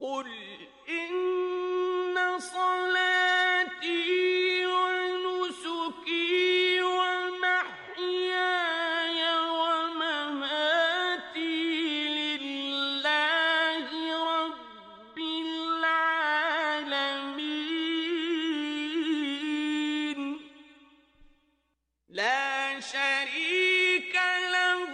قل إن صلاتي ونسكي ومحياي ومماتي لله رب العالمين لا شريك له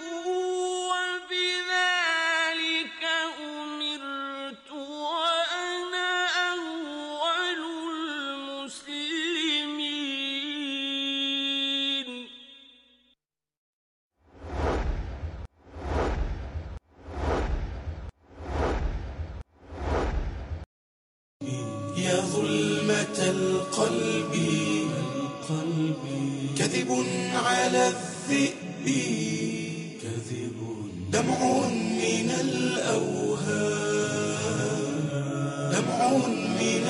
وبذلك أمرت وأنا أول المسلمين يا ظلمة القلب كذب على الذئب كذب دمع من الأوهام دمع من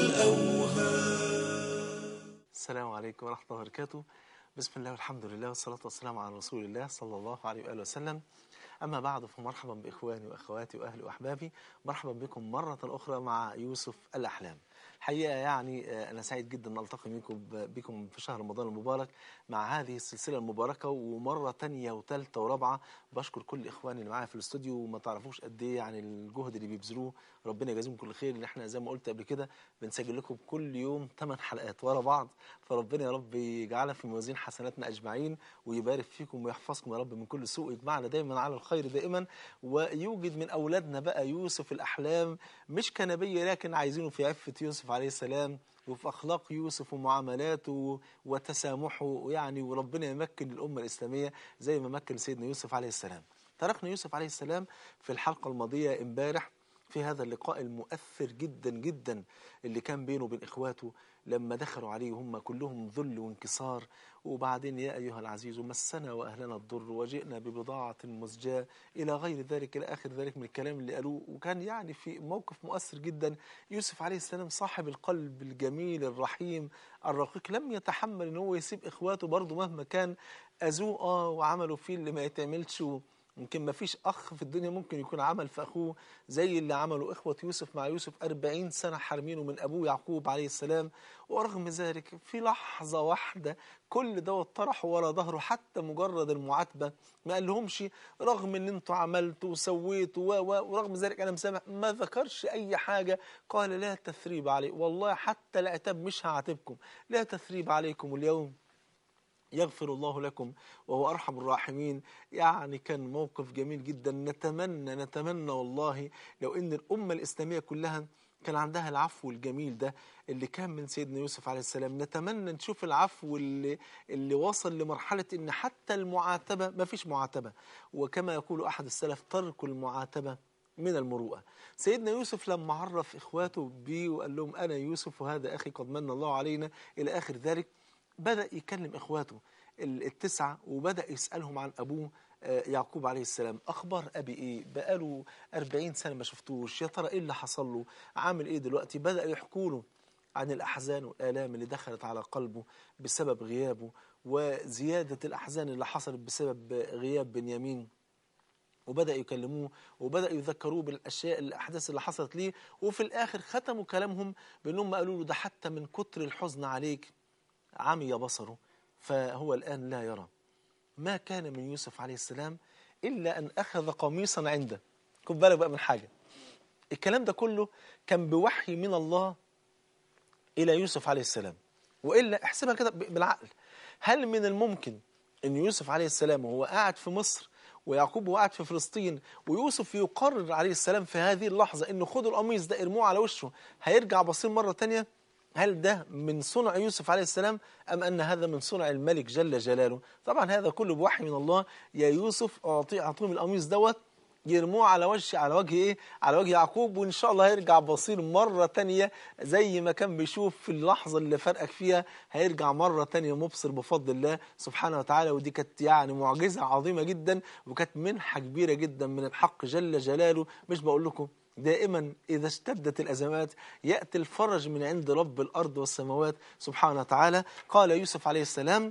الأوهام السلام عليكم ورحمة الله وبركاته بسم الله والحمد لله والصلاة والسلام على رسول الله صلى الله عليه وآله وسلم أما بعد فمرحبا بإخواني وأخواتي وأهلي وأحبابي مرحبا بكم مرة أخرى مع يوسف الأحلام الحقيقة يعني آه، أنا سعيد جدا أن ألتقي بكم بكم في شهر رمضان المبارك مع هذه السلسلة المباركة ومرة تانية وثالثة ورابعة بشكر كل إخواني اللي معايا في الاستوديو وما تعرفوش قد إيه يعني الجهد اللي بيبذلوه ربنا يجازيهم كل خير اللي احنا زي ما قلت قبل كده بنسجل لكم كل يوم 8 حلقات ورا بعض فربنا يا رب يجعلها في موازين حسناتنا أجمعين ويبارك فيكم ويحفظكم يا رب من كل سوء يجمعنا دايما على الخير دائما ويوجد من أولادنا بقى يوسف الأحلام مش كنبي لكن عايزينه في عفة يوسف عليه السلام وفي أخلاق يوسف ومعاملاته وتسامحه يعني وربنا يمكن الأمة الإسلامية زي ما مكن سيدنا يوسف عليه السلام تركنا يوسف عليه السلام في الحلقة الماضية امبارح في هذا اللقاء المؤثر جدا جدا اللي كان بينه وبين إخواته لما دخلوا عليه هم كلهم ذل وانكسار وبعدين يا أيها العزيز مسنا وأهلنا الضر وجئنا ببضاعة مزجاة إلى غير ذلك إلى آخر ذلك من الكلام اللي قالوه وكان يعني في موقف مؤثر جدا يوسف عليه السلام صاحب القلب الجميل الرحيم الرقيق لم يتحمل ان هو يسيب إخواته برضه مهما كان أذوه آه وعملوا فيه اللي ما يتعملش و- يمكن ما فيش أخ في الدنيا ممكن يكون عمل في أخوه زي اللي عمله إخوة يوسف مع يوسف أربعين سنة حارمينه من أبوه يعقوب عليه السلام ورغم ذلك في لحظة واحدة كل ده طرحه ورا ظهره حتى مجرد المعاتبة ما قال لهمش رغم ان انتوا عملتوا وسويتوا و- و- ورغم ذلك انا مسامح ما ذكرش اي حاجة قال لا تثريب عليه والله حتى العتاب مش هعاتبكم لا تثريب عليكم اليوم يغفر الله لكم وهو أرحم الراحمين يعني كان موقف جميل جدا نتمنى نتمنى والله لو أن الأمة الإسلامية كلها كان عندها العفو الجميل ده اللي كان من سيدنا يوسف عليه السلام نتمنى نشوف العفو اللي, اللي وصل لمرحلة أن حتى المعاتبة ما فيش معاتبة وكما يقول أحد السلف ترك المعاتبة من المروءة سيدنا يوسف لما عرف إخواته بيه وقال لهم أنا يوسف وهذا أخي قد من الله علينا إلى آخر ذلك بدأ يكلم إخواته ال- التسعة وبدأ يسألهم عن أبوه آه، يعقوب عليه السلام أخبار أبي إيه بقاله أربعين سنة ما شفتوش يا ترى إيه اللي حصل له عامل إيه دلوقتي بدأ يحكوا له عن الأحزان والآلام اللي دخلت على قلبه بسبب غيابه وزيادة الأحزان اللي حصلت بسبب غياب بنيامين وبدأ يكلموه وبدأ يذكروه بالأشياء الأحداث اللي حصلت ليه وفي الآخر ختموا كلامهم بأنهم قالوا له ده حتى من كتر الحزن عليك عمي بصره فهو الآن لا يرى ما كان من يوسف عليه السلام إلا أن أخذ قميصا عنده خد بالك بقى من حاجة الكلام ده كله كان بوحي من الله إلى يوسف عليه السلام وإلا احسبها كده ب- بالعقل هل من الممكن أن يوسف عليه السلام وهو قاعد في مصر ويعقوب وهو قاعد في فلسطين ويوسف يقرر عليه السلام في هذه اللحظة أنه خدوا القميص ده ارموه على وشه هيرجع بصير مرة تانية هل ده من صنع يوسف عليه السلام أم أن هذا من صنع الملك جل جلاله طبعا هذا كله بوحي من الله يا يوسف أعطي أعطيهم القميص دوت يرموه على وجه على وجه ايه على وجه يعقوب وان شاء الله هيرجع بصير مره تانية زي ما كان بيشوف في اللحظه اللي فرقك فيها هيرجع مره تانية مبصر بفضل الله سبحانه وتعالى ودي كانت يعني معجزه عظيمه جدا وكانت منحه كبيره جدا من الحق جل جلاله مش بقول لكم دائما إذا اشتدت الأزمات يأتي الفرج من عند رب الأرض والسماوات سبحانه وتعالى قال يوسف عليه السلام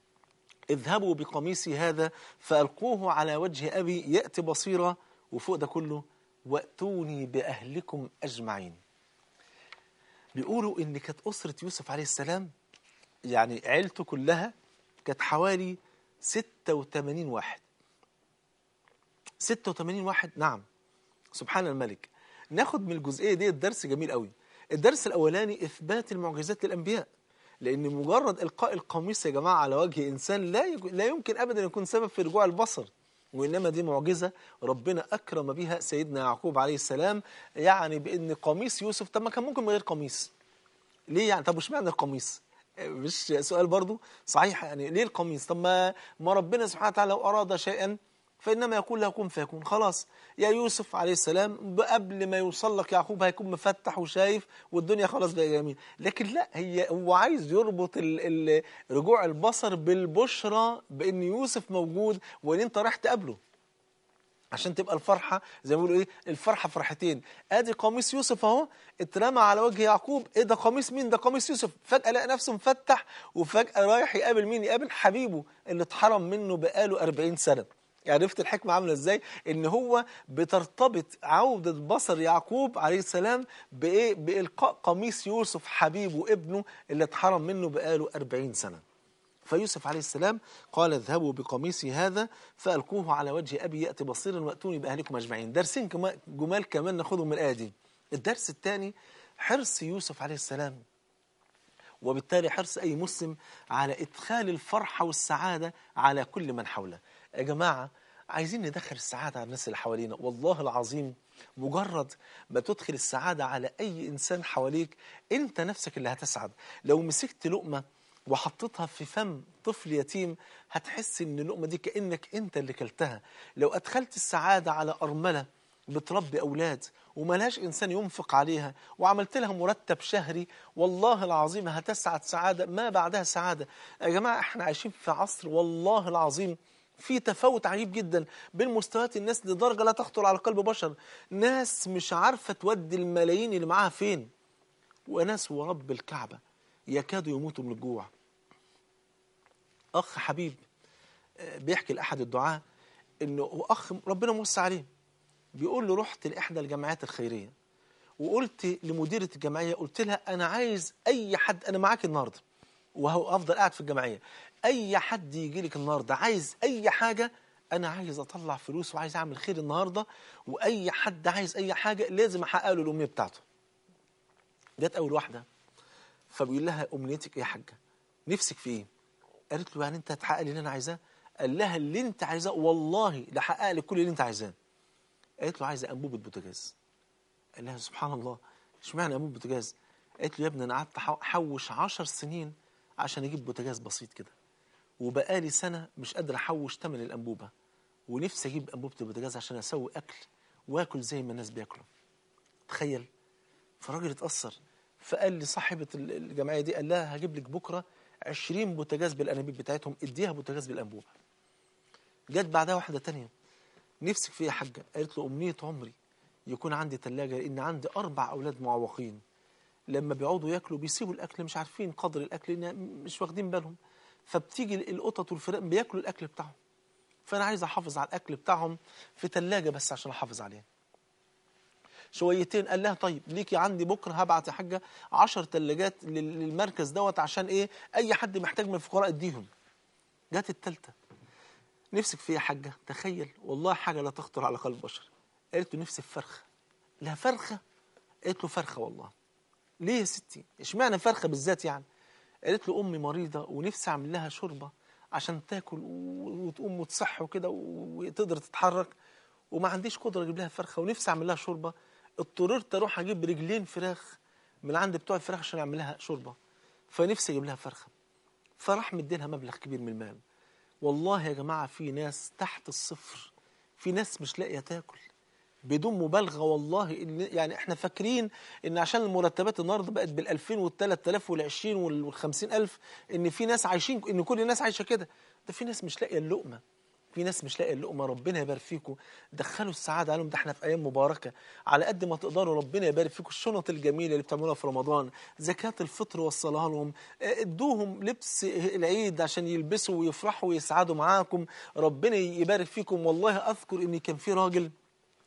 اذهبوا بقميصي هذا فألقوه على وجه أبي يأتي بصيرا وفوق ده كله واتوني باهلكم اجمعين بيقولوا ان كانت اسره يوسف عليه السلام يعني عيلته كلها كانت حوالي 86 واحد 86 واحد نعم سبحان الملك ناخد من الجزئيه دي درس جميل قوي الدرس الاولاني اثبات المعجزات للانبياء لان مجرد القاء القميص يا جماعه على وجه انسان لا يك- لا يمكن ابدا يكون سبب في رجوع البصر وانما دي معجزه ربنا اكرم بها سيدنا يعقوب عليه السلام يعني بان قميص يوسف طب ما كان ممكن من غير قميص ليه يعني طب وش معنى القميص مش سؤال برضو صحيح يعني ليه القميص طب ما ما ربنا سبحانه وتعالى لو اراد شيئا فانما يقول له كن فيكون خلاص يا يوسف عليه السلام قبل ما يوصل لك يعقوب هيكون مفتح وشايف والدنيا خلاص بقى جميل لكن لا هي هو عايز يربط ال ال رجوع البصر بالبشرى بان يوسف موجود وان انت رايح تقابله عشان تبقى الفرحة زي ما بيقولوا ايه الفرحة فرحتين ادي قميص يوسف اهو اترمى على وجه يعقوب ايه ده قميص مين ده قميص يوسف فجأة لقى نفسه مفتح وفجأة رايح يقابل مين يقابل حبيبه اللي اتحرم منه بقاله 40 سنة عرفت الحكمة عاملة ازاي ان هو بترتبط عودة بصر يعقوب عليه السلام بايه بإلقاء قميص يوسف حبيبه ابنه اللي اتحرم منه بقاله 40 سنة فيوسف عليه السلام قال اذهبوا بقميصي هذا فألقوه على وجه أبي يأتي بصيرا وأتوني بأهلكم أجمعين درسين كما- جمال كمان ناخدهم من الآية دي الدرس الثاني حرص يوسف عليه السلام وبالتالي حرص أي مسلم على إدخال الفرحة والسعادة على كل من حوله يا جماعة عايزين ندخل السعادة على الناس اللي حوالينا والله العظيم مجرد ما تدخل السعادة على أي إنسان حواليك أنت نفسك اللي هتسعد لو مسكت لقمة وحطيتها في فم طفل يتيم هتحس ان اللقمه دي كانك انت اللي كلتها لو ادخلت السعاده على ارمله بتربي اولاد وملهاش انسان ينفق عليها وعملت لها مرتب شهري والله العظيم هتسعد سعاده ما بعدها سعاده يا جماعه احنا عايشين في عصر والله العظيم في تفاوت عجيب جدا بين مستويات الناس لدرجه لا تخطر على قلب بشر ناس مش عارفه تودي الملايين اللي معاها فين وناس ورب الكعبه يكادوا يموتوا من الجوع اخ حبيب آه، بيحكي لاحد الدعاه انه هو اخ ربنا موسع عليه بيقول له رحت لاحدى الجمعيات الخيريه وقلت لمديره الجمعيه قلت لها انا عايز اي حد انا معاك النهارده وهو افضل قاعد في الجمعيه اي حد يجي لك النهارده عايز اي حاجه انا عايز اطلع فلوس وعايز اعمل خير النهارده واي حد عايز اي حاجه لازم احقق له الامنيه بتاعته جت اول واحده فبيقول لها امنيتك ايه يا حاجه نفسك في ايه قالت له يعني انت هتحقق لي اللي انا عايزاه قال لها اللي انت عايزاه والله لحقق لك كل اللي انت عايزاه قالت له عايزه انبوبه بوتاجاز قال لها سبحان الله اشمعنى انبوبه بوتاجاز قالت له يا ابني انا قعدت أحو- احوش عشر سنين عشان اجيب بوتاجاز بسيط كده وبقالي سنه مش قادر احوش ثمن الانبوبه ونفسي اجيب انبوبه البوتاجاز عشان اسوي اكل واكل زي ما الناس بياكلوا تخيل فالراجل اتأثر فقال لصاحبة ال- الجمعية دي قال لها هجيب لك بكرة 20 بوتاجاز بالأنابيب بتاعتهم اديها بوتاجاز بالأنبوبة جت بعدها واحدة تانية نفسك في إيه يا حاجة قالت له أمنية عمري يكون عندي ثلاجة لأن عندي أربع أولاد معوقين لما بيقعدوا ياكلوا بيسيبوا الأكل مش عارفين قدر الأكل لأن مش واخدين بالهم فبتيجي القطط والفئران بياكلوا الأكل بتاعهم فأنا عايز أحافظ على الأكل بتاعهم في ثلاجة بس عشان أحافظ عليه شويتين قال لها طيب ليكي عندي بكره هبعت يا حاجه 10 ثلاجات للمركز دوت عشان ايه اي حد محتاج من الفقراء اديهم جت الثالثه نفسك في ايه يا حاجه تخيل والله حاجه لا تخطر على قلب بشر قالت له نفسي في فرخه لا فرخه قالت له فرخه والله ليه يا ستي اشمعنى فرخه بالذات يعني قالت له امي مريضه ونفسي اعمل لها شوربه عشان تاكل و- وتقوم وتصح وكده وتقدر تتحرك وما عنديش قدره اجيب لها فرخه ونفسي اعمل لها شوربه اضطررت اروح اجيب رجلين فراخ من عند بتوع الفراخ عشان اعمل لها شوربه فنفسي اجيب لها فرخه فراح مديلها مبلغ كبير من المال والله يا جماعه في ناس تحت الصفر في ناس مش لاقيه تاكل بدون مبالغه والله إن يعني احنا فاكرين ان عشان المرتبات النهارده بقت بال 2000 وال 3000 وال 20 وال 50000 ان في ناس عايشين ان كل الناس عايشه كده ده في ناس مش لاقيه اللقمه في ناس مش لاقيه اللقمه ربنا يبارك فيكم دخلوا السعاده عليهم ده احنا في ايام مباركه على قد ما تقدروا ربنا يبارك فيكم الشنط الجميله اللي بتعملوها في رمضان زكاه الفطر وصلها لهم اه، ادوهم لبس العيد عشان يلبسوا ويفرحوا ويسعدوا معاكم ربنا يبارك فيكم والله اذكر ان كان في راجل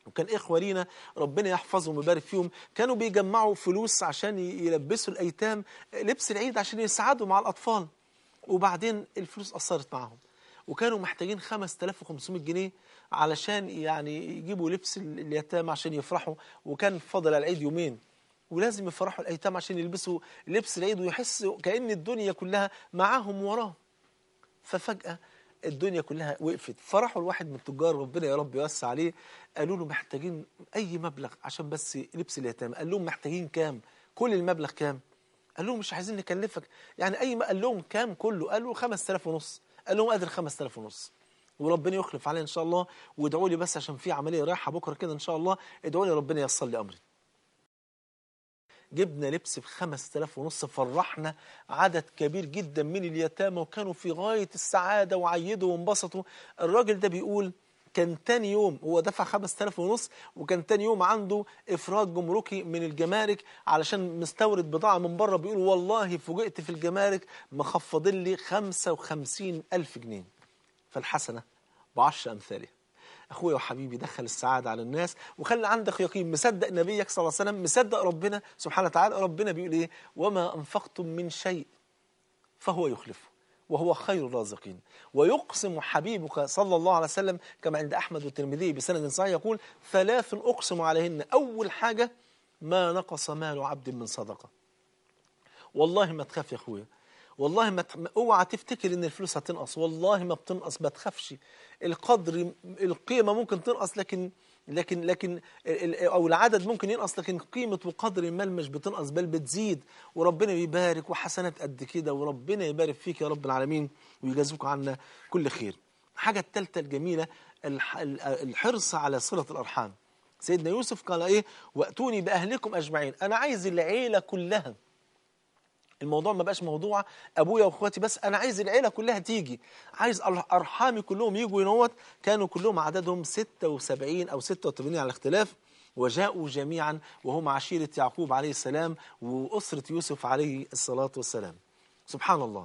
وكان إخوة لينا ربنا يحفظهم ويبارك فيهم كانوا بيجمعوا فلوس عشان ي- يلبسوا الأيتام لبس العيد عشان يساعدوا مع الأطفال وبعدين الفلوس أثرت معهم وكانوا محتاجين 5500 جنيه علشان يعني يجيبوا لبس ال- اليتامى عشان يفرحوا وكان فاضل على العيد يومين ولازم يفرحوا الأيتام عشان يلبسوا لبس العيد ويحسوا كأن الدنيا كلها معاهم وراهم ففجأة الدنيا كلها وقفت فرحوا الواحد من التجار ربنا يا رب يوسع عليه قالوا له محتاجين أي مبلغ عشان بس لبس اليتامى قال لهم محتاجين كام كل المبلغ كام قال لهم مش عايزين نكلفك يعني أي ما قال لهم كام كله قالوا 5000 ونص قال لهم قادر 5000 ونص وربنا يخلف علينا إن شاء الله وادعوا لي بس عشان في عملية رايحة بكرة كده إن شاء الله ادعوا لي ربنا ييسر لي أمري جبنا لبس ب 5000 ونص فرحنا عدد كبير جدا من اليتامى وكانوا في غاية السعادة وعيدوا وانبسطوا الراجل ده بيقول كان تاني يوم هو دفع 5000 ونص وكان تاني يوم عنده إفراج جمركي من الجمارك علشان مستورد بضاعة من بره بيقول والله فوجئت في الجمارك مخفضين لي 55 ألف جنيه فالحسنة بعشر أمثالها اخويا وحبيبي دخل السعاده على الناس وخلي عندك يقين مصدق نبيك صلى الله عليه وسلم مصدق ربنا سبحانه وتعالى ربنا بيقول ايه وما انفقتم من شيء فهو يخلفه وهو خير الرازقين ويقسم حبيبك صلى الله عليه وسلم كما عند احمد والترمذي بسند صحيح يقول ثلاث اقسم عليهن اول حاجه ما نقص مال عبد من صدقه والله ما تخاف يا اخويا والله ما ت- ما- اوعى تفتكر ان الفلوس هتنقص والله ما بتنقص ما تخافش القدر القيمه ممكن تنقص لكن لكن لكن ال- ال- او العدد ممكن ينقص لكن قيمه وقدر المال مش بتنقص بل بتزيد وربنا بيبارك وحسنات قد كده وربنا يبارك فيك يا رب العالمين ويجازوك عنا كل خير الحاجه الثالثه الجميله الح- ال- الحرص على صله الارحام سيدنا يوسف قال ايه واتوني باهلكم اجمعين انا عايز العيله كلها الموضوع ما بقاش موضوع ابويا واخواتي بس انا عايز العيله كلها تيجي عايز أر- ارحامي كلهم يجوا ينوت كانوا كلهم عددهم 76 او 86 على الاختلاف وجاءوا جميعا وهم عشيره يعقوب عليه السلام واسره يوسف عليه الصلاه والسلام سبحان الله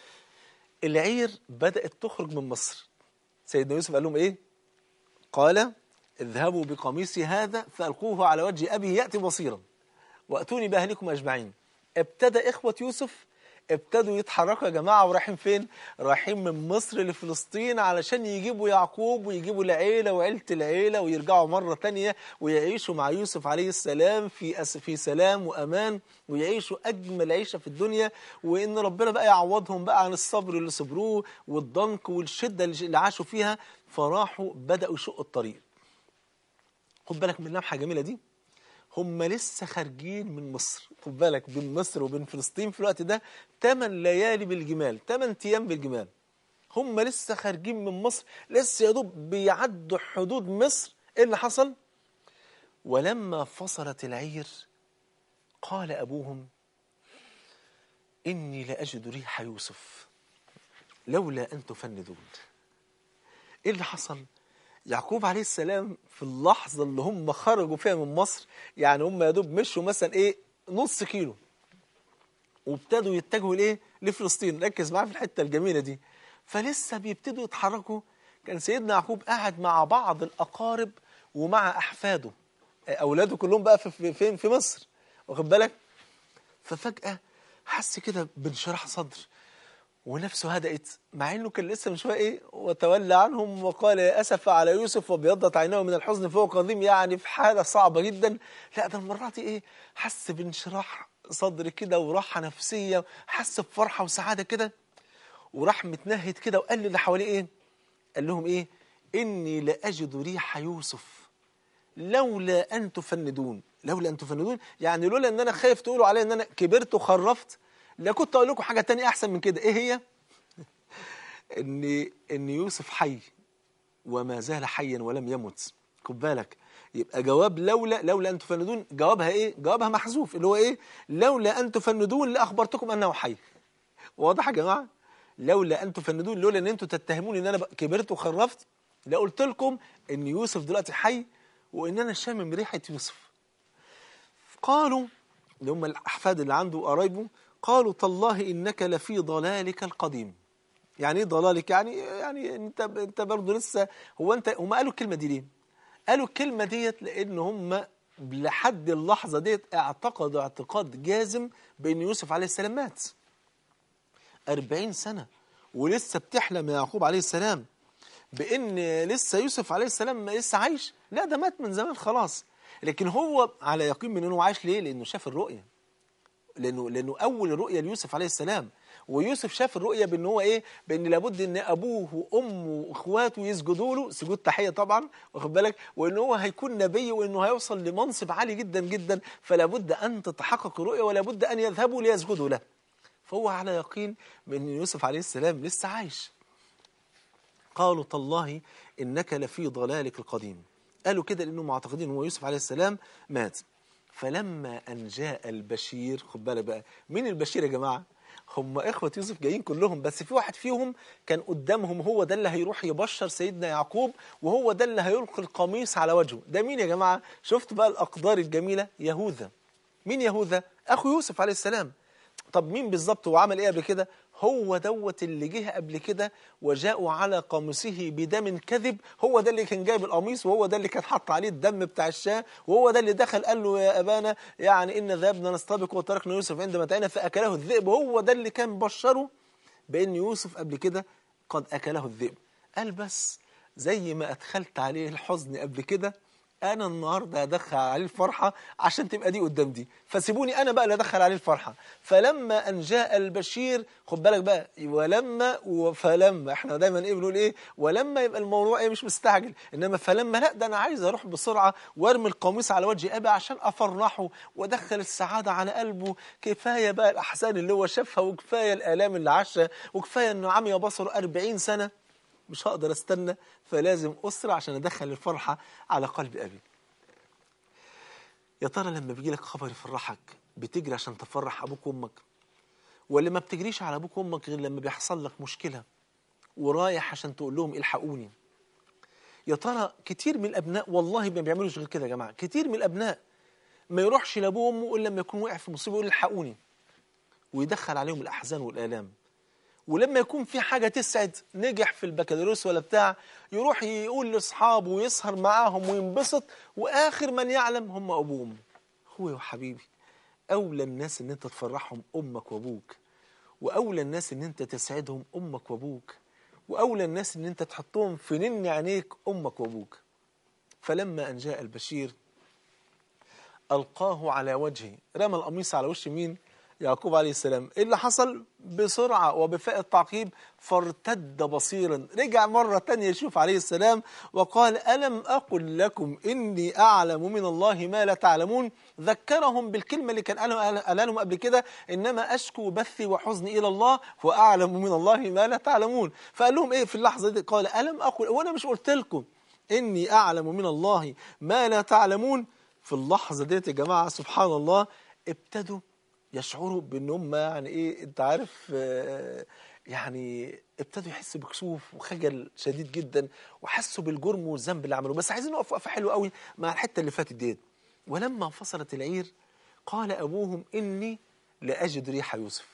العير بدات تخرج من مصر سيدنا يوسف قال لهم ايه قال اذهبوا بقميصي هذا فالقوه على وجه ابي ياتي بصيرا واتوني باهلكم اجمعين ابتدى اخوه يوسف ابتدوا يتحركوا يا جماعه ورايحين فين رايحين من مصر لفلسطين علشان يجيبوا يعقوب ويجيبوا العيله وعيله العيله ويرجعوا مره تانية ويعيشوا مع يوسف عليه السلام في أس في سلام وامان ويعيشوا اجمل عيشه في الدنيا وان ربنا بقى يعوضهم بقى عن الصبر اللي صبروه والضنك والشده اللي عاشوا فيها فراحوا بداوا يشقوا الطريق خد بالك من اللمحه الجميله دي هم لسه خارجين من مصر خد بالك بين مصر وبين فلسطين في الوقت ده 8 ليالي بالجمال 8 ايام بالجمال هم لسه خارجين من مصر لسه يا دوب بيعدوا حدود مصر ايه اللي حصل ولما فصلت العير قال ابوهم اني لاجد ريح يوسف لولا ان تفندون ايه اللي حصل يعقوب عليه السلام في اللحظة اللي هم خرجوا فيها من مصر يعني هم يا دوب مشوا مثلا ايه نص كيلو وابتدوا يتجهوا لايه لفلسطين ركز معايا في الحتة الجميلة دي فلسه بيبتدوا يتحركوا كان سيدنا يعقوب قاعد مع بعض الأقارب ومع أحفاده أولاده كلهم بقى في في- فين في مصر واخد بالك ففجأة حس كده بانشراح صدر ونفسه هدأت مع انه كان لسه من شويه ايه وتولى عنهم وقال يا اسف على يوسف وابيضت عيناه من الحزن فهو قديم يعني في حاله صعبه جدا لا ده المره دي ايه حس بانشراح صدر كده وراحه نفسيه حس بفرحه وسعاده كده وراح متنهد كده وقال للي حواليه ايه قال لهم ايه اني لاجد ريح يوسف لولا ان تفندون لولا ان تفندون يعني لولا ان انا خايف تقولوا عليا ان انا كبرت وخرفت لا كنت اقول لكم حاجه تانية احسن من كده ايه هي ان ان يوسف حي وما زال حيا ولم يمت خد بالك يبقى جواب لولا لولا ان تفندون جوابها ايه جوابها محذوف اللي هو ايه لولا ان تفندون لاخبرتكم انه حي واضح يا جماعه لولا ان تفندون لولا ان انتم تتهموني ان انا بقى كبرت وخرفت لقلت لكم ان يوسف دلوقتي حي وان انا شامم ريحه يوسف قالوا اللي هم الاحفاد اللي عنده وقرايبه قالوا تالله انك لفي ضلالك القديم يعني ايه ضلالك يعني يعني انت انت برضه لسه هو انت هم قالوا الكلمه دي ليه قالوا الكلمة ديت لأن هم لحد اللحظة ديت اعتقدوا اعتقاد جازم بأن يوسف عليه السلام مات أربعين سنة ولسه بتحلم يا يعقوب عليه السلام بأن لسه يوسف عليه السلام لسه عايش لا ده مات من زمان خلاص لكن هو على يقين من أنه عايش ليه لأنه شاف الرؤية لأنه, لأنه أول رؤية ليوسف عليه السلام ويوسف شاف الرؤية بأن هو إيه بأن لابد أن أبوه وأمه وإخواته يسجدوا له سجود تحية طبعا واخد بالك وأن هو هيكون نبي وأنه هيوصل لمنصب عالي جدا جدا فلا بد أن تتحقق الرؤية ولا بد أن يذهبوا ليسجدوا له فهو على يقين بأن يوسف عليه السلام لسه عايش قالوا تالله إنك لفي ضلالك القديم قالوا كده لأنهم معتقدين هو يوسف عليه السلام مات فلما أن جاء البشير خد بالك بقى مين البشير يا جماعة هم إخوة يوسف جايين كلهم بس في واحد فيهم كان قدامهم هو ده اللي هيروح يبشر سيدنا يعقوب وهو ده اللي هيلقي القميص على وجهه ده مين يا جماعة شفت بقى الأقدار الجميلة يهوذا مين يهوذا أخو يوسف عليه السلام طب مين بالظبط وعمل ايه قبل كده هو دوت اللي جه قبل كده وجاءوا على قميصه بدم كذب هو ده اللي كان جايب القميص وهو ده اللي كان حط عليه الدم بتاع الشاه وهو ده اللي دخل قال له يا ابانا يعني ان ذهبنا نستبق وتركنا يوسف عند متاعنا فاكله الذئب هو ده اللي كان بشره بان يوسف قبل كده قد اكله الذئب قال بس زي ما ادخلت عليه الحزن قبل كده انا النهارده هدخل عليه الفرحه عشان تبقى دي قدام دي فسيبوني انا بقى اللي ادخل عليه الفرحه فلما ان جاء البشير خد بالك بقى ولما وفلما احنا دايما ايه بنقول ايه ولما يبقى الموضوع ايه مش مستعجل انما فلما لا ده انا عايز اروح بسرعه وارمي القميص على وجه ابي عشان افرحه وادخل السعاده على قلبه كفايه بقى الاحزان اللي هو شافها وكفايه الالام اللي عاشها وكفايه انه عمي بصره 40 سنه مش هقدر استنى فلازم أسرع عشان أدخل الفرحة على قلب أبي يا ترى لما بيجي لك خبر يفرحك بتجري عشان تفرح أبوك وأمك ولا ما بتجريش على أبوك وأمك غير لما بيحصل لك مشكلة ورايح عشان تقول لهم الحقوني يا ترى كتير من الأبناء والله ما بيعملوش غير كده يا جماعة كتير من الأبناء ما يروحش لأبوه وأمه إلا لما يكون وقع في مصيبة يقول الحقوني ويدخل عليهم الأحزان والآلام ولما يكون في حاجة تسعد نجح في البكالوريوس ولا بتاع يروح يقول لأصحابه ويسهر معاهم وينبسط وآخر من يعلم هم أبوهم هو يا حبيبي أولى الناس إن أنت تفرحهم أمك وأبوك وأولى الناس إن أنت تسعدهم أمك وأبوك وأولى الناس إن أنت تحطهم في نن عينيك أمك وأبوك فلما أن جاء البشير ألقاه على وجهه رمى القميص على وش مين يعقوب عليه السلام ايه اللي حصل بسرعة وبفاء التعقيب فارتد بصيرا رجع مرة تانية يشوف عليه السلام وقال ألم أقل لكم إني أعلم من الله ما لا تعلمون ذكرهم بالكلمة اللي كان قالها لهم قبل كده إنما أشكو بثي وحزني إلى الله وأعلم من الله ما لا تعلمون فقال لهم إيه في اللحظة دي قال ألم أقل وأنا مش قلت لكم إني أعلم من الله ما لا تعلمون في اللحظة ديت يا جماعة سبحان الله ابتدوا يشعروا بان هم يعني ايه انت عارف آه، يعني ابتدوا يحسوا بكسوف وخجل شديد جدا وحسوا بالجرم والذنب اللي عملوه بس عايزين نقف وقفه حلوه قوي مع الحته اللي فاتت ديت ولما انفصلت العير قال ابوهم اني لاجد ريح يوسف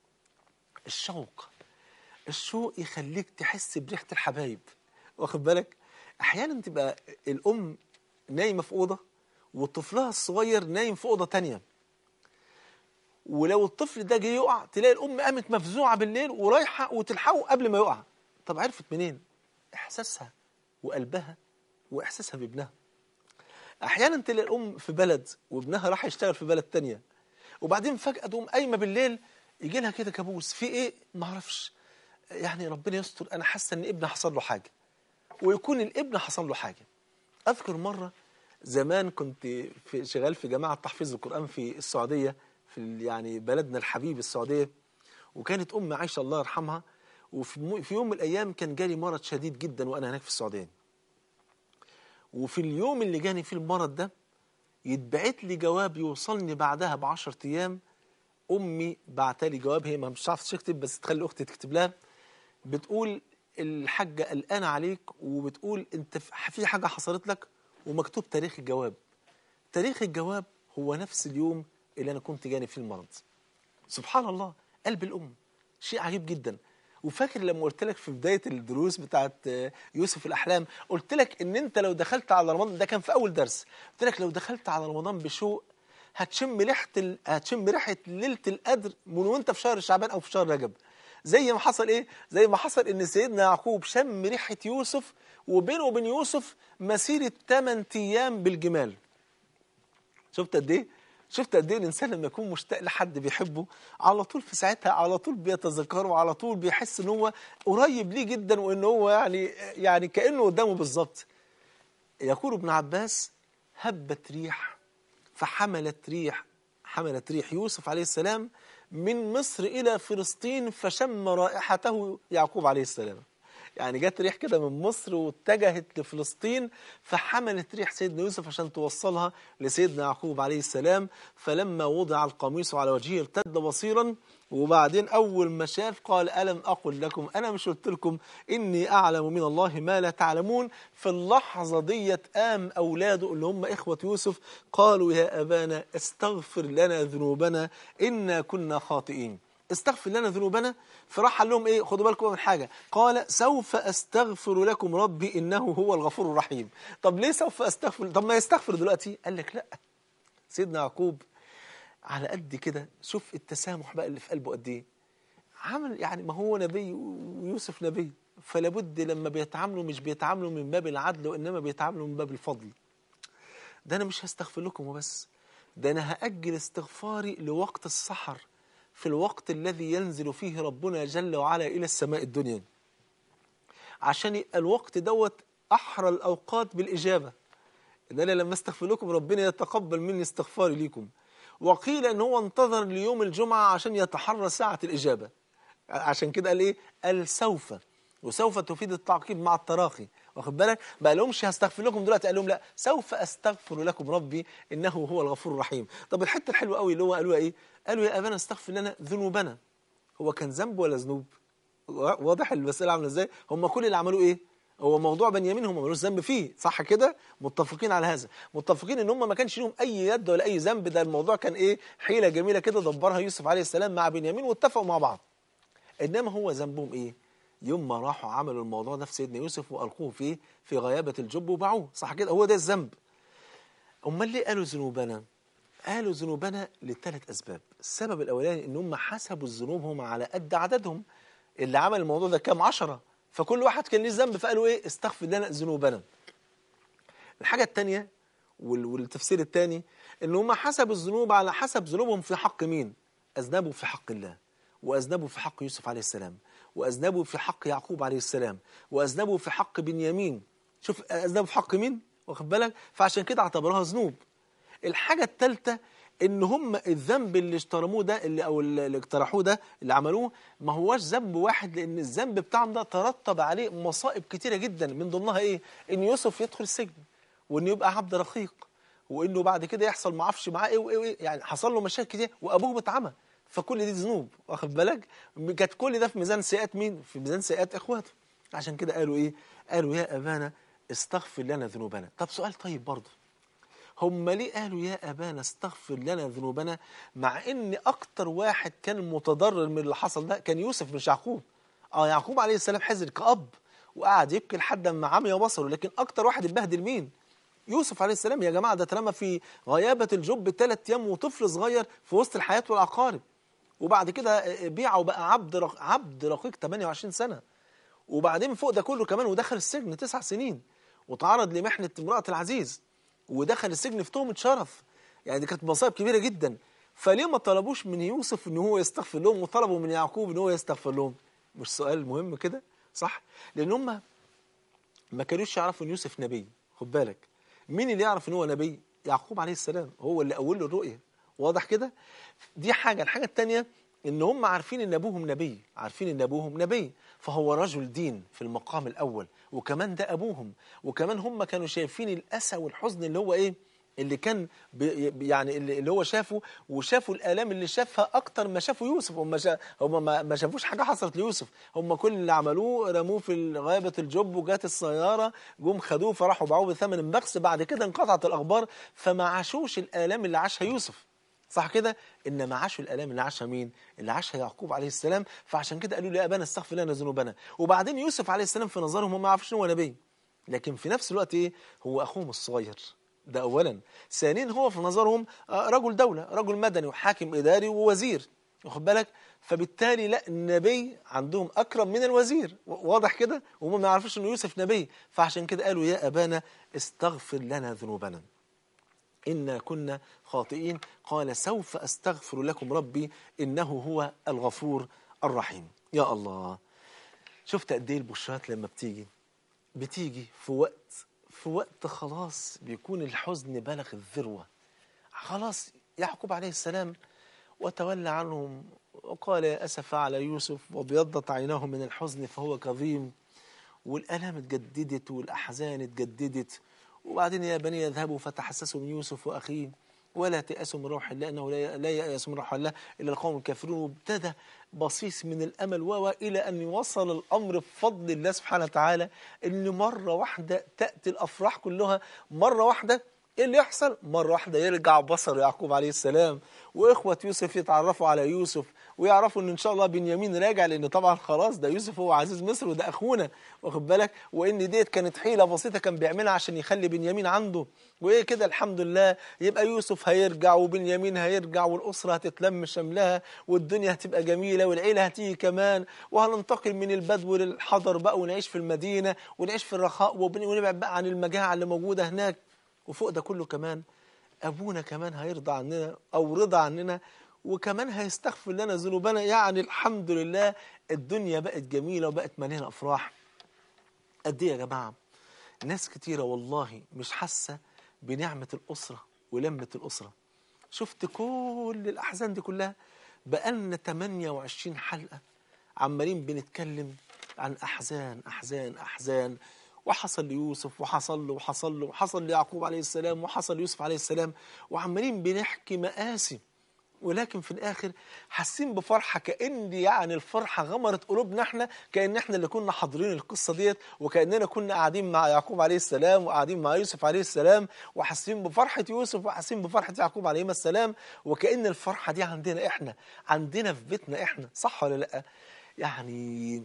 الشوق الشوق يخليك تحس بريحه الحبايب واخد بالك احيانا تبقى الام نايمه في اوضه وطفلها الصغير نايم في اوضه تانية ولو الطفل ده جه يقع تلاقي الام قامت مفزوعه بالليل ورايحه وتلحقه قبل ما يقع طب عرفت منين احساسها وقلبها واحساسها بابنها احيانا تلاقي الام في بلد وابنها راح يشتغل في بلد تانية وبعدين فجاه تقوم قايمه بالليل يجي لها كده كابوس في ايه ما اعرفش يعني ربنا يستر انا حاسه ان ابني حصل له حاجه ويكون الابن حصل له حاجه اذكر مره زمان كنت في شغال في جماعه تحفيظ القران في السعوديه في ال- يعني بلدنا الحبيب السعوديه وكانت امي عايشه الله يرحمها وفي مو- في يوم من الايام كان جالي مرض شديد جدا وانا هناك في السعوديه وفي اليوم اللي جاني فيه المرض ده يتبعت لي جواب يوصلني بعدها ب 10 ايام امي بعتلي جواب هي ما مش عارفه تكتب بس تخلي اختي تكتب لها بتقول الحاجه قلقانه عليك وبتقول انت في في حاجه حصلت لك ومكتوب تاريخ الجواب تاريخ الجواب هو نفس اليوم اللي انا كنت جاني فيه المرض سبحان الله قلب الام شيء عجيب جدا وفاكر لما قلت لك في بدايه الدروس بتاعت آه، يوسف الاحلام قلت لك ان انت لو دخلت على رمضان ده كان في اول درس قلت لك لو دخلت على رمضان بشوق هتشم ريحه ال... هتشم ريحه ليله القدر من وانت في شهر شعبان او في شهر رجب زي ما حصل ايه زي ما حصل ان سيدنا يعقوب شم ريحه يوسف وبينه وبين يوسف مسيره 8 ايام بالجمال شفت قد ايه شفت قد ايه الانسان لما يكون مشتاق لحد بيحبه على طول في ساعتها على طول بيتذكره وعلى طول بيحس ان هو قريب ليه جدا وان هو يعني يعني كانه قدامه بالظبط يقول ابن عباس هبت ريح فحملت ريح حملت ريح يوسف عليه السلام من مصر إلى فلسطين فشم رائحته يعقوب عليه السلام يعني جت ريح كده من مصر واتجهت لفلسطين فحملت ريح سيدنا يوسف عشان توصلها لسيدنا يعقوب عليه السلام فلما وضع القميص على وجهه ارتد بصيرا وبعدين أول ما شاف قال ألم أقل لكم أنا مش قلت لكم إني أعلم من الله ما لا تعلمون في اللحظة ديت قام أولاده اللي هم إخوة يوسف قالوا يا أبانا استغفر لنا ذنوبنا إنا كنا خاطئين استغفر لنا ذنوبنا فراح قال لهم ايه خدوا بالكم من حاجه قال سوف استغفر لكم ربي انه هو الغفور الرحيم طب ليه سوف استغفر طب ما يستغفر دلوقتي قال لك لا سيدنا يعقوب على قد كده شوف التسامح بقى اللي في قلبه قد ايه عمل يعني ما هو نبي ويوسف نبي فلا بد لما بيتعاملوا مش بيتعاملوا من باب العدل وانما بيتعاملوا من باب الفضل ده انا مش هستغفر لكم وبس ده انا هاجل استغفاري لوقت السحر في الوقت الذي ينزل فيه ربنا جل وعلا الى السماء الدنيا عشان يبقى الوقت دوت احرى الاوقات بالاجابه ان انا لما استغفر لكم ربنا يتقبل مني استغفاري ليكم وقيل ان هو انتظر ليوم الجمعه عشان يتحرى ساعه الاجابه عشان كده قال ايه قال سوف وسوف تفيد التعقيب مع التراخي واخد بالك ما قالهمش هستغفر لكم دلوقتي قال لهم لا سوف استغفر لكم ربي انه هو الغفور الرحيم طب الحته الحلوه قوي اللي هو قالوها ايه قالوا يا ابانا استغفر لنا ذنوبنا هو كان ذنب ولا ذنوب واضح المساله عامله ازاي هم كل اللي عملوه ايه هو موضوع بنيامين هم ملوش ذنب فيه صح كده متفقين على هذا متفقين ان هم ما كانش لهم اي يد ولا اي ذنب ده الموضوع كان ايه حيله جميله كده دبرها يوسف عليه السلام مع بنيامين واتفقوا مع بعض انما هو ذنبهم ايه يوم ما راحوا عملوا الموضوع ده في سيدنا يوسف والقوه فيه في غيابه الجب وباعوه صح كده هو ده الذنب امال ليه قالوا ذنوبنا قالوا ذنوبنا لثلاث اسباب السبب الاولاني ان هم حسبوا ذنوبهم على قد عددهم اللي عمل الموضوع ده كام عشرة فكل واحد كان ليه ذنب فقالوا ايه استغفر لنا ذنوبنا الحاجه الثانيه والتفسير الثاني ان هم حسبوا الذنوب على حسب ذنوبهم في حق مين اذنبوا في حق الله واذنبوا في حق يوسف عليه السلام واذنبوا في حق يعقوب عليه السلام واذنبوا في حق بنيامين شوف اذنبوا في حق مين واخد بالك فعشان كده اعتبروها ذنوب الحاجه الثالثه ان هم الذنب اللي اشترموه ده اللي او اللي اقترحوه ده اللي عملوه ما هواش ذنب واحد لان الذنب بتاعهم ده ترتب عليه مصائب كتيره جدا من ضمنها ايه ان يوسف يدخل السجن وانه يبقى عبد رقيق وانه بعد كده يحصل ما اعرفش معاه ايه وايه وايه يعني حصل له مشاكل كتير وابوه اتعمى فكل دي ذنوب واخد بالك كانت كل ده في ميزان سيئات مين في ميزان سيئات اخواته عشان كده قالوا ايه قالوا يا ابانا استغفر لنا ذنوبنا طب سؤال طيب برضه هم ليه قالوا يا أبانا استغفر لنا ذنوبنا مع ان أكتر واحد كان متضرر من اللي حصل ده كان يوسف مش يعقوب اه يعقوب عليه السلام حزن كأب وقعد يبكي لحد ما عمي بصره لكن أكتر واحد اتبهدل مين يوسف عليه السلام يا جماعة ده اترمى في غيابة الجب ثلاث أيام وطفل صغير في وسط الحياة والعقارب وبعد كده بيعه وبقى عبد رق... عبد رقيق 28 سنة وبعدين فوق ده كله كمان ودخل السجن تسع سنين وتعرض لمحنة امرأة العزيز ودخل السجن في تهمة شرف يعني دي كانت مصائب كبيرة جدا فليه ما طلبوش من يوسف ان هو يستغفر لهم وطلبوا من يعقوب ان هو يستغفر لهم مش سؤال مهم كده صح لان هم ما كانوش يعرفوا ان يوسف نبي خد بالك مين اللي يعرف ان هو نبي يعقوب عليه السلام هو اللي اول له الرؤيه واضح كده دي حاجه الحاجه الثانيه ان هم عارفين ان ابوهم نبي عارفين ان ابوهم نبي فهو رجل دين في المقام الاول وكمان ده ابوهم وكمان هم كانوا شايفين الاسى والحزن اللي هو ايه اللي كان بي يعني اللي هو شافه وشافوا الالام اللي شافها اكتر ما شافوا يوسف هم شا هم ما, ما شافوش حاجه حصلت ليوسف هم كل اللي عملوه رموه في غابه الجب وجات السياره جم خدوه فراحوا باعوه بثمن بخس بعد كده انقطعت الاخبار فما عاشوش الالام اللي عاشها يوسف صح كده انما عاشوا الالام اللي عاشها مين اللي عاشها يعقوب عليه السلام فعشان كده قالوا له يا ابانا استغفر لنا ذنوبنا وبعدين يوسف عليه السلام في نظرهم هم ما يعرفوش ان هو نبي لكن في نفس الوقت ايه هو اخوهم الصغير ده اولا ثانيا هو في نظرهم آه، رجل دوله رجل مدني وحاكم اداري ووزير واخد بالك فبالتالي لا النبي عندهم اكرم من الوزير و- واضح كده وهم ما يعرفوش ان يوسف نبي فعشان كده قالوا يا ابانا استغفر لنا ذنوبنا إنا كنا خاطئين قال سوف أستغفر لكم ربي إنه هو الغفور الرحيم يا الله شفت قد إيه البشرات لما بتيجي بتيجي في وقت في وقت خلاص بيكون الحزن بلغ الذروة خلاص يعقوب عليه السلام وتولى عنهم وقال يا أسف على يوسف وابيضت عيناه من الحزن فهو كظيم والآلام اتجددت والأحزان اتجددت وبعدين يا بني اذهبوا فتحسسوا من يوسف وأخيه ولا تيأسوا من روح الله إنه لا لا يأس من روح الله إلا القوم الكافرون وابتدى بصيص من الأمل و إلى أن يوصل الأمر بفضل الله سبحانه وتعالى إن مرة واحدة تأتي الأفراح كلها مرة واحدة ايه اللي يحصل؟ مرة واحدة يرجع بصر يعقوب عليه السلام واخوة يوسف يتعرفوا على يوسف ويعرفوا ان ان شاء الله بنيامين راجع لان طبعا خلاص ده يوسف هو عزيز مصر وده اخونا واخد بالك وان ديت كانت حيلة بسيطة كان بيعملها عشان يخلي بنيامين عنده وايه كده الحمد لله يبقى يوسف هيرجع وبنيامين هيرجع والاسرة هتتلم شملها والدنيا هتبقى جميلة والعيلة هتيجي كمان وهننتقل من البدو للحضر بقى ونعيش في المدينة ونعيش في الرخاء وبن- ونبعد بقى عن المجاعة اللي موجودة هناك وفوق ده كله كمان ابونا كمان هيرضى عننا او رضى عننا وكمان هيستغفر لنا ذنوبنا يعني الحمد لله الدنيا بقت جميله وبقت مليانه افراح قد ايه يا جماعه ناس كتيره والله مش حاسه بنعمه الاسره ولمه الاسره شفت كل الاحزان دي كلها بقالنا 28 حلقه عمالين بنتكلم عن احزان احزان احزان وحصل ليوسف وحصل له وحصل له وحصل ليعقوب عليه السلام وحصل ليوسف عليه السلام وعمالين بنحكي مآسي ولكن في الاخر حاسين بفرحه كان يعني الفرحه غمرت قلوبنا احنا كان احنا اللي كنا حاضرين القصه ديت وكاننا كنا قاعدين مع يعقوب عليه السلام وقاعدين مع يوسف عليه السلام وحاسين بفرحه يوسف وحاسين بفرحه يعقوب عليهما السلام وكان الفرحه دي عندنا احنا عندنا في بيتنا احنا صح ولا لا يعني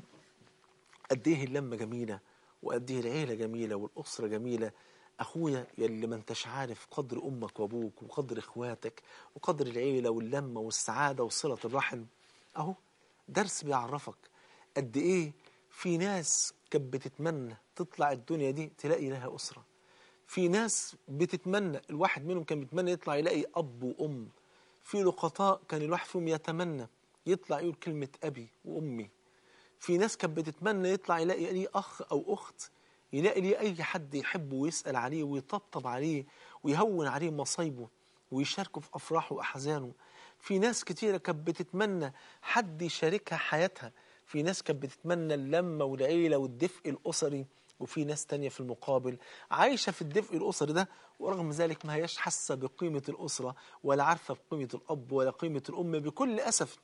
قد ايه اللمه جميله وقد ايه العيله جميله والاسره جميله اخويا يلي ما انتش عارف قدر امك وابوك وقدر اخواتك وقدر العيله واللمه والسعاده وصله الرحم اهو درس بيعرفك قد ايه في ناس كانت بتتمنى تطلع الدنيا دي تلاقي لها اسره في ناس بتتمنى الواحد منهم كان بيتمنى يطلع يلاقي اب وام في لقطاء كان الواحد فيهم يتمنى يطلع يقول كلمه ابي وامي في ناس كانت بتتمنى يطلع يلاقي ليه اخ او اخت يلاقي ليه اي حد يحبه ويسال عليه ويطبطب عليه ويهون عليه مصايبه ويشاركه في افراحه واحزانه في ناس كتيره كانت بتتمنى حد يشاركها حياتها في ناس كانت بتتمنى اللمه والعيله والدفء الاسري وفي ناس تانية في المقابل عايشة في الدفء الأسري ده ورغم ذلك ما هياش حاسة بقيمة الأسرة ولا عارفة بقيمة الأب ولا قيمة الأم بكل أسف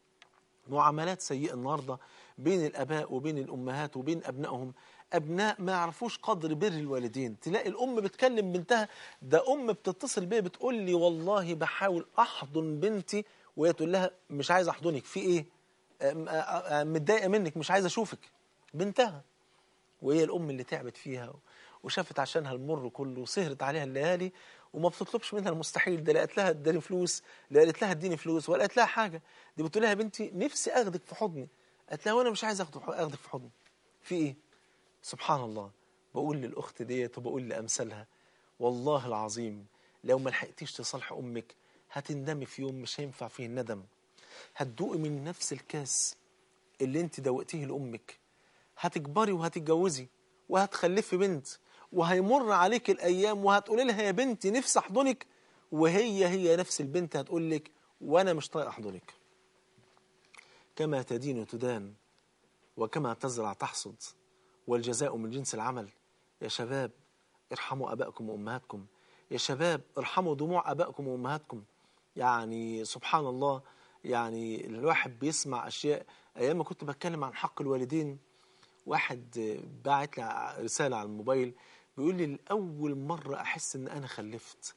معاملات سيئة النهاردة بين الآباء وبين الأمهات وبين أبنائهم أبناء ما يعرفوش قدر بر الوالدين تلاقي الأم بتكلم بنتها ده أم بتتصل بيا بتقول لي والله بحاول أحضن بنتي وهي تقول لها مش عايز أحضنك في إيه أم- أ- أ- متضايقة منك مش عايز أشوفك بنتها وهي الأم اللي تعبت فيها وشافت عشانها المر كله وسهرت عليها الليالي وما بتطلبش منها المستحيل ده لا قالت لها اداني فلوس لا قالت لها اديني فلوس ولا قالت لها حاجة دي بتقول لها يا بنتي نفسي اخدك في حضني قالت لها وانا مش عايز اخدك اخدك في حضني في ايه سبحان الله بقول للاخت ديت وبقول لامثالها والله العظيم لو ما لحقتيش تصالح امك هتندمي في يوم مش هينفع فيه الندم هتدوقي من نفس الكاس اللي انت دوقتيه لامك هتكبري وهتتجوزي وهتخلفي بنت وهيمر عليك الايام وهتقولي لها يا بنتي نفسي احضنك وهي هي نفس البنت هتقول لك وانا مش طايق احضنك كما تدين تدان وكما تزرع تحصد والجزاء من جنس العمل يا شباب ارحموا ابائكم وامهاتكم يا شباب ارحموا دموع ابائكم وامهاتكم يعني سبحان الله يعني الواحد بيسمع اشياء ايام ما كنت بتكلم عن حق الوالدين واحد باعت لي رساله على الموبايل بيقول لي لاول مره احس ان انا خلفت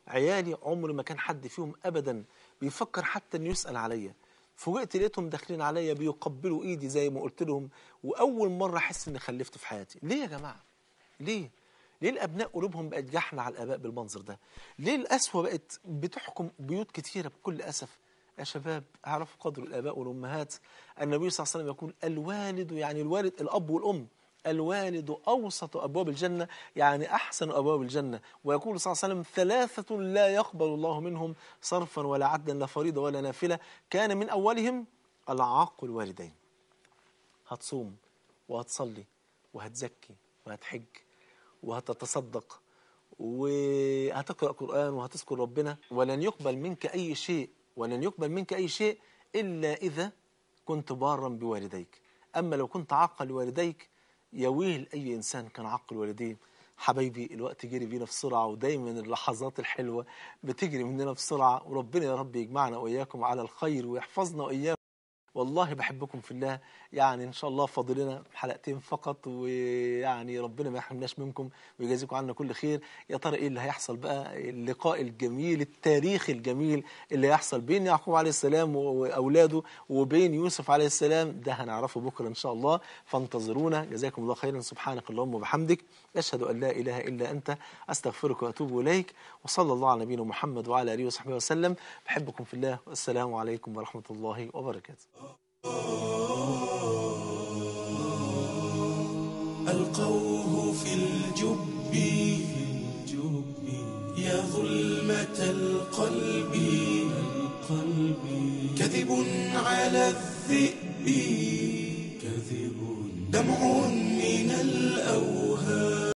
عيالي عمر ما كان حد فيهم ابدا بيفكر حتى انه يسال عليا فوجئت لقيتهم داخلين عليا بيقبلوا ايدي زي ما قلت لهم واول مره احس اني خلفت في حياتي ليه يا جماعه ليه ليه الابناء قلوبهم بقت جحنه على الاباء بالمنظر ده ليه القسوه بقت بتحكم بيوت كتيره بكل اسف يا شباب اعرفوا قدر الاباء والامهات النبي صلى الله عليه وسلم يقول الوالد يعني الوالد الاب والام الوالد أوسط أبواب الجنة يعني أحسن أبواب الجنة ويقول صلى الله عليه وسلم ثلاثة لا يقبل الله منهم صرفا ولا عدلا لا فريضة ولا نافلة كان من أولهم العاق الوالدين هتصوم وهتصلي وهتزكي وهتحج وهتتصدق وهتقرأ قرآن وهتذكر ربنا ولن يقبل منك أي شيء ولن يقبل منك أي شيء إلا إذا كنت بارا بوالديك أما لو كنت عاقا لوالديك يويل أي إنسان كان عاق الوالدين حبايبي الوقت جري بينا بسرعة ودايما اللحظات الحلوة بتجري مننا بسرعة وربنا يا رب يجمعنا وإياكم على الخير ويحفظنا وإياكم والله بحبكم في الله يعني ان شاء الله فاضلنا حلقتين فقط ويعني ربنا ما يحرمناش منكم ويجازيكم عنا كل خير يا ترى ايه اللي هيحصل بقى اللقاء الجميل التاريخي الجميل اللي هيحصل بين يعقوب عليه السلام واولاده وبين يوسف عليه السلام ده هنعرفه بكره ان شاء الله فانتظرونا جزاكم الله خيرا سبحانك اللهم وبحمدك اشهد ان لا اله الا انت استغفرك واتوب اليك وصلى الله على نبينا محمد وعلى اله وصحبه وسلم بحبكم في الله والسلام عليكم ورحمه الله وبركاته ألقوه في الجب يا ظلمة القلب كذب على الذئب كذب دمع من الأوهام